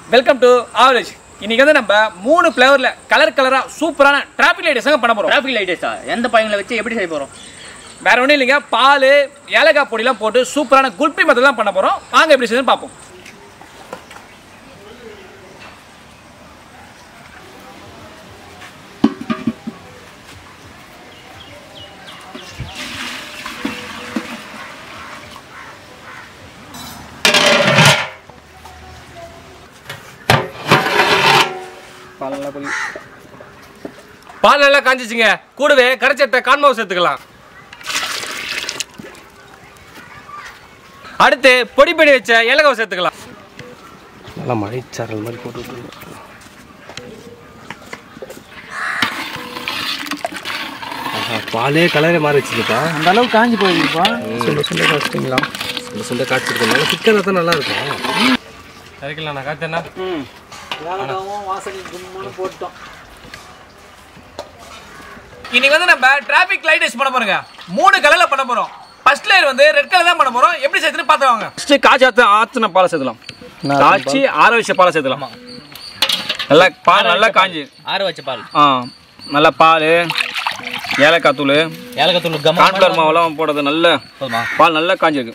Welcome to average இன்னைக்கு வந்து நம்ம மூணு ஃப்ளேவர்ல கலர் கலரா சூப்பரான டிராபிக் லைட் பண்ண போறோம் டிராஃபிக் லைட்டஸா எந்த பையங்களை வச்சு எப்படி செய்ய போறோம் வேற ஒன்றும் இல்லைங்க பால் ஏலக்காய் பொடிலாம் போட்டு சூப்பரான குல்பி மெத்தட் தான் பண்ண போறோம் வாங்க எப்படி செய்யுதுன்னு பார்ப்போம் பால் நல்லா காஞ்சிச்சுங்க கூடவே கரைச்சட்டை கான்மாவு சேர்த்துக்கலாம் அடுத்து பொடி பண்ணி வச்ச ஏலக்காவை சேர்த்துக்கலாம் நல்லா மழைச்சாரல் மாதிரி போட்டு பாலே கலரே மாறி வச்சுருப்பா அந்த அளவுக்கு காஞ்சி போயிருப்பா சுண்ட சுண்ட காய்ச்சிங்களா சுண்ட சுண்ட காய்ச்சிருக்கோம் நல்லா சிக்கனாக தான் நல்லா இருக்கும் கரைக்கலாம் நான் காய்ச்சேன்னா ஏலக்காவும் வாசனை கும்முன்னு போட்டோம் இன்னைக்கு வந்து நம்ம டிராபிக் லைட் பண்ண போறோங்க மூணு கலர்ல பண்ண போறோம் ஃபர்ஸ்ட் லேயர் வந்து ரெட் கலர் தான் பண்ண போறோம் எப்படி சேர்த்துன்னு பார்த்துவாங்க ஃபர்ஸ்ட் காய்ச்சி ஆத்து ஆத்துன பாலை சேர்த்துலாம் காய்ச்சி ஆற வச்ச பாலை சேர்த்துலாம் நல்லா பால் நல்லா காஞ்சி ஆற வச்ச பால் ஆ நல்லா பால் ஏலக்காய் தூள் ஏலக்காய் தூள் கம்ம கான்ஃபிளவர் மாவெல்லாம் போடுறது நல்ல போதுமா பால் நல்லா காஞ்சிருக்கு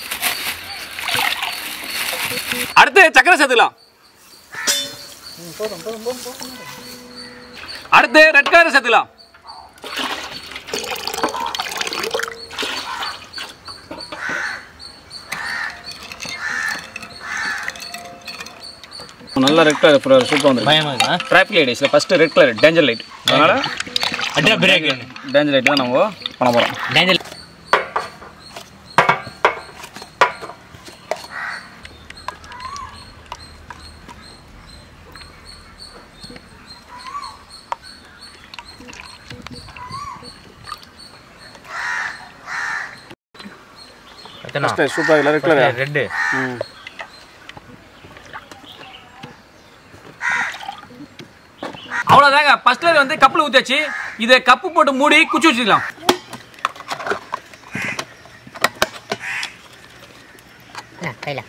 அடுத்து சக்கரை சேர்த்துக்கலாம் அடுத்து ரெட் கலர் சேர்த்துக்கலாம் நல்ல ரெட் கலர் சூப்பர் வந்து பயமா இருக்கா டிராஃபிக் லைட்ஸில் first red colour danger light அதனால் அட்ரா பிரேக் டேஞ்சர் லைட் தான் நம்ம பண்ண போகிறோம் danger super red colour red அவ்வளோதாங்க ஃபர்ஸ்ட் லேயர் வந்து கப்பில் ஊற்றியாச்சு இதை கப்பு போட்டு மூடி குச்சி வச்சுக்கலாம் கையில்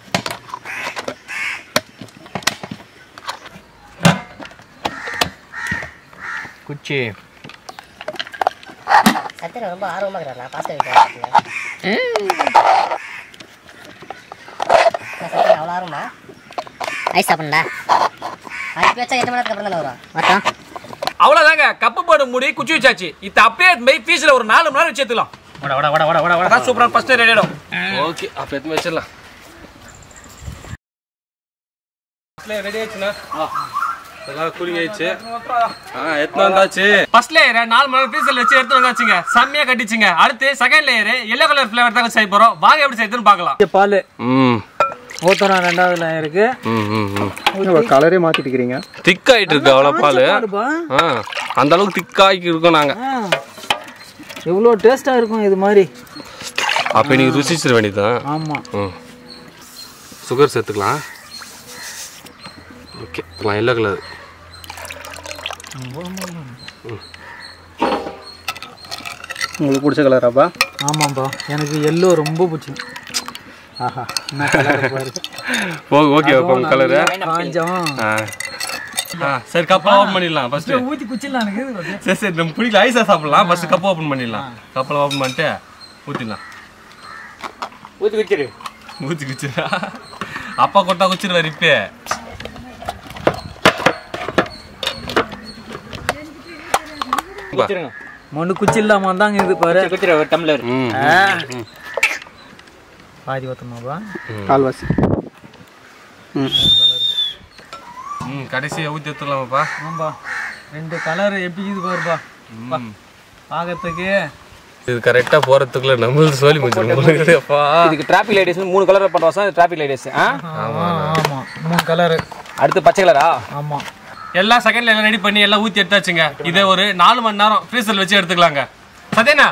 குச்சி சத்திரம் ரொம்ப ஆர்வமாக இருக்கிறார் நான் பாஸ்டர் வீட்டில் சத்திரம் அவ்வளோ ஆர்வமா ஐஸ் சாப்பிடா அது பேச்சா எட்டு மணி நேரத்துக்கு அப்புறம் தானே வரும் மொத்தம் அவ்வளோதாங்க கப்பு போட்டு மூடி குச்சி வச்சாச்சு இதை அப்படியே போய் ஃபீஸில் ஒரு நாலு மணி நேரம் வச்சு எடுத்துக்கலாம் வட வட வட வட வட வட அதான் சூப்பராக ஃபர்ஸ்ட் ரெடி ஆகிடும் ஓகே அப்போ எடுத்து வச்சிடலாம் ரெடி ஆயிடுச்சுண்ணா நல்லா கூலிங் ஆயிடுச்சு ஆ எத்தனை வந்தாச்சு ஃபர்ஸ்ட் லேயர் நாலு மணி நேரம் ஃபீஸில் வச்சு எடுத்து வந்தாச்சுங்க செம்மையாக கட்டிச்சுங்க அடுத்து second layer yellow colour flavour தாங்க செய்ய போகிறோம் வாங்க எப்படி செய்யுதுன்னு பார்க்கலாம் பால் ம் ஊத்தரம் ரெண்டாவது line இருக்கு ம் ம் ம் கலரே மாத்திட்டு இருக்கிறீங்க திக் ஆயிட்டு இருக்கு அவ்வளோ பால் பாருப்பா ஆ அந்த அளவுக்கு திக்காக்கி இருக்கோம் நாங்கள் ஆ. எவ்வளோ டேஸ்ட்டாக இருக்கும் இது மாதிரி அப்போ நீங்கள் ருசிச்சிட வேண்டியதுதான் ஆமாம் ம் சுகர் சேர்த்துக்கலாம் ஓகே எல்லோ கலர் உங்களுக்கு பிடிச்ச கலராப்பா ஆமாம்ப்பா எனக்கு எல்லோ ரொம்ப பிடிக்கும் ஆஹா என்ன கலர் பாரு ஓ ஓகே உங்கள் கலரு காஞ்சம் ஆ ஆ சரி கப்பல் ஓப்பன் பண்ணிடலாம் ஃபஸ்ட்டு ஊற்றி குச்சிடலாம் எனக்கு சரி சரி நம்ம பிடிக்கல ஐஸாக சாப்பிடலாம் ஃபஸ்ட்டு கப் ஓப்பன் பண்ணிடலாம் கப்பலை ஓப்பன் பண்ணிட்டு ஊற்றிடலாம் ஊற்றி குச்சிரு ஊற்றி குச்சிரா அப்பா கொட்டா குச்சிருவார் இப்போ குச்சிருங்க மண்ணு குச்சி இல்லாம தாங்க இது பாரு குச்சிரு ஒரு டம்ளர் ம் பாதி ஊற்றமாப்பா கால்வாசி ம் கடைசியாக ஊற்றி எடுத்துடலாமாப்பா ஆமாப்பா ரெண்டு கலர் எப்படி இது பாருப்பா பா. பார்க்கறதுக்கு இது கரெக்டாக போகிறதுக்குள்ள நம்மளுக்கு சோலி முடிச்சிருக்கோம் அப்பா இதுக்கு டிராஃபிக் லைட்ஸ் மூணு கலர் பண்ணுறோம் சார் டிராஃபிக் லைட்ஸ் ஆமா ஆமா மூணு கலரு அடுத்து பச்சை கலரா ஆமா எல்லாம் செகண்ட்ல எல்லாம் ரெடி பண்ணி எல்லாம் ஊற்றி எடுத்தாச்சுங்க இதை ஒரு நாலு மணி நேரம் ஃப்ரீசர் வச்சு எடுத்துக்கலாங்க சத்யனா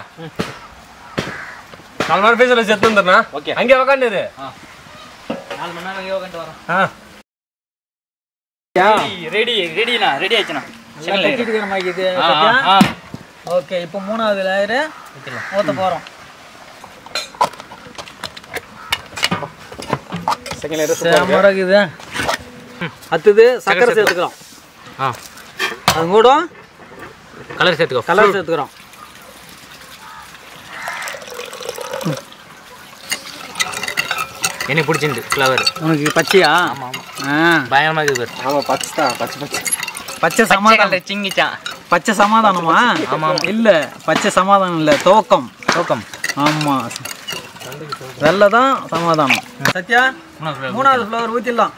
நாலு மணி நேரம் ஃப்ரீசர் வச்சு எடுத்து வந்துடுறா Okay. அங்கே உக்காந்து நாலு மணி நேரம் யோகன்ட்டு வரோம் ஆ ரெடி ரெடிண்ணா ரெடி ஆயிடுச்சுண்ணா நல்லா கட்டிட்டு மாக்கிது ஆ, ஆ, ஆ. ஓகே இப்போ மூணாவது லேயரு ஊற்ற போகிறோம் செகண்ட் லேயர் செம்ம இருக்குது அடுத்தது சர்க்கரை சேர்த்துக்கிறோம் ஆ அது கூட கலர் சேர்த்துக்கோ கலர் சேர்த்துக்கிறோம் எனக்கு பிடிச்சிருந்து ஃப்ளவர் உனக்கு பச்சையா ஆ பயங்கரமாக இருக்குது பாரு ஆமாம் பச்சை தான் பச்சை பச்சை பச்சை சமாதானம் சிங்கிச்சான் பச்சை சமாதானமா ஆமா இல்ல பச்சை சமாதானம் இல்ல துவக்கம் தூக்கம் ஆமா வெள்ளை தான் சமாதானம் சத்யா மூணாவது ஃப்ளவர் ஊத்திடலாம்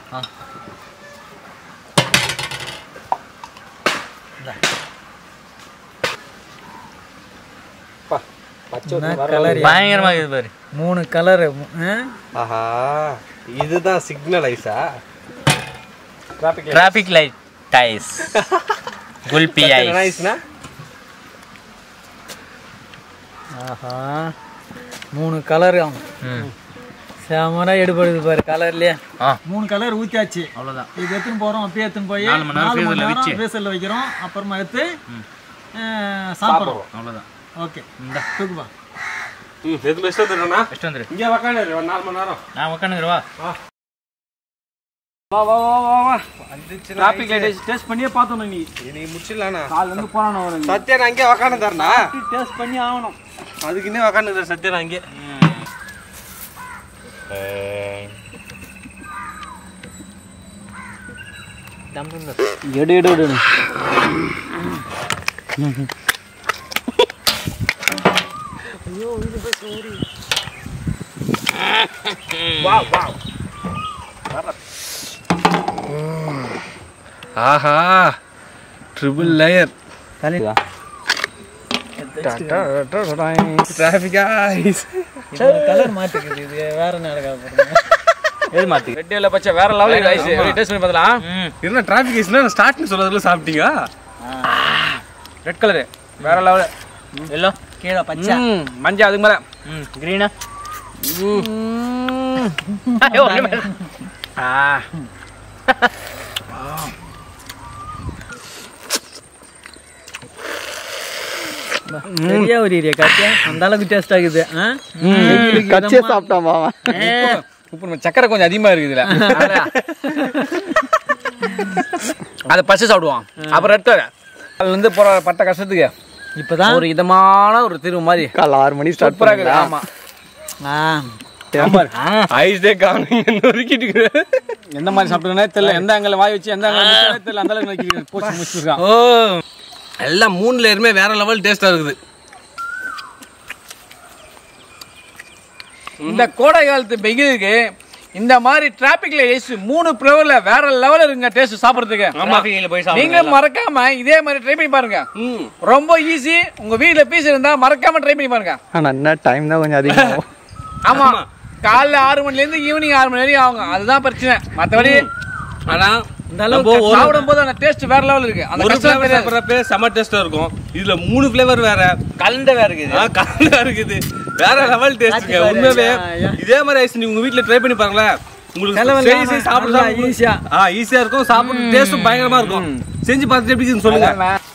கலர் பயங்கரமாக இருக்குது பாரு மூணு கலரு ஆஹா இதுதான் சிக்னல் ஐஸா டிராஃபிக் லைட் டைஸ் குல்பி ஐஸ் ஐஸ்னா ஆஹா மூணு கலர் ம் செமரா எடுபடுது பாரு கலர்லயே ஆ மூணு கலர் ஊத்தியாச்சு அவ்வளோதான் இது எடுத்துன்னு போறோம் அப்படியே எடுத்துன்னு போய் நாலு மணி நேரம் freezer ல வச்சு. ஃப்ரீசர்ல வைக்கிறோம் அப்புறமா எடுத்து அஹ், சாப்பிடுறோம் அவ்வளோதான் ஓகே இந்த தூக்குப்பா ம் எது பெஸ்ட்டாக தருண்ணா ஃபஸ்ட் வந்துரு இங்கே உக்காந்து ஒரு நாலு மணி நேரம் நான் உட்காந்துக்கிறேன் வா வா வா வா வா வா டிராபிக் லைட் டெஸ்ட் பண்ணியே பார்த்தோம் நீ இன்னைக்கு முடிச்சிடலாண்ணா கால்ல இருந்து போறானோ அவனுக்கு சத்யா நான் அங்கே உக்காந்து தரேண்ணா டெஸ்ட் பண்ணி ஆகணும் அதுக்கு இன்னும் உக்காந்து சத்யா நான் அங்கே எடு எடு எடு ஆஹா triple layer traffic ice colour மாத்திக்குது இது வேற நேரம் போடுங்க எது மாற்றி ரெட் இல்ல பச்சை வேற லெவல் ஐஸ் டெஸ்ட் பண்ணி பார்த்தலாம் ம் என்ன டிராஃபிக் ஐஸ்னா ஸ்டார்ட்னு சொல்றதுல சாப்பிட்டீங்க ரெட் கலர் வேற லெவல் எல்லோ கீழே பச்சை மஞ்சள் அதுக்கு மேல ம் க்ரீனா சரியா ஒரு ஏரியா காத்தியா அந்த அளவுக்கு டேஸ்ட் ஆகுது ஆ? கச்சியை சாப்பிட்டாமா அவன் உப்பு நம்ம சக்கரை கொஞ்சம் அதிகமா இருக்குது இதுல அதை பச்சை சாப்பிடுவான் அப்புறம் ரெட் கலர் அதுல இருந்து போற பட்ட கஷ்டத்துக்கு இப்பதான் ஒரு இதமான ஒரு தீர்வு மாதிரி காலைல ஆறு மணி ஸ்டார்ட் சூப்பரா இருக்குது ஆமா ஆ, ஐஸே காணும் என்ன ஒதுக்கிட்டு எந்த மாதிரி சாப்பிட்டுனே தெரியல எந்த ஆங்கில வாய் வச்சு எந்த ஆங்கில தெரியல அந்த அளவுக்கு நக்கி போச்சு முடிச்சிருக்கான் ஓ எல்லாம் மூணு லேயருமே வேற லெவல் டேஸ்டா இருக்குது இந்த கோடை காலத்து வெயிலுக்கு இந்த மாதிரி டிராபிக்ல ஏசி மூணு ஃப்ளவர்ல வேற லெவல்ல இருக்குங்க டேஸ்ட் சாப்பிடுறதுக்கு டிராஃபிக்கில் போய் நீங்களும் மறக்காம இதே மாதிரி ட்ரை பண்ணி பாருங்க ரொம்ப ஈஸி உங்க வீட்ல பீஸ் இருந்தா மறக்காம ட்ரை பண்ணி பாருங்க ஆனா என்ன டைம் தான் கொஞ்சம் அதிகமாகும் ஆமா காலைல ஆறு மணில இருந்து ஈவினிங் ஆறு மணி வரைக்கும் ஆகுங்க அதுதான் பிரச்சனை மத்தபடி ஆனா இந்த அளவுக்கு நம்ம ஒரு- சாப்பிடும் போது அந்த டேஸ்ட் வேற லெவல் இருக்கு அந்த ஒரு கஷ்டம் ஃபிளேவர் தெரியாது. சாப்பிட்றப்ப செம டேஸ்டா இருக்கும் இதுல மூணு ஃபிளேவர் வேற கலந்த வேற இருக்குது ஆ, கலந்தா இருக்குது வேற லெவல் டேஸ்ட்ங்க பாரு. உண்மையாவே ஐயா, ஐயா. இதே மாதிரி ஐஸ் நீங்க உங்க வீட்ல ட்ரை பண்ணி பாருங்களேன் உங்களுக்கு செலவு சரி, இல்லாம சரி, சாப்பிட நல்லா சாப்பிட ஈஸியா. ஆ ஈஸியா இருக்கும் சாப்பிட டேஸ்டும் பயங்கரமா இருக்கும் செஞ்சு பார்த்துட்டு எப்படி இருக்குன்னு சொல்லுங்க அதான்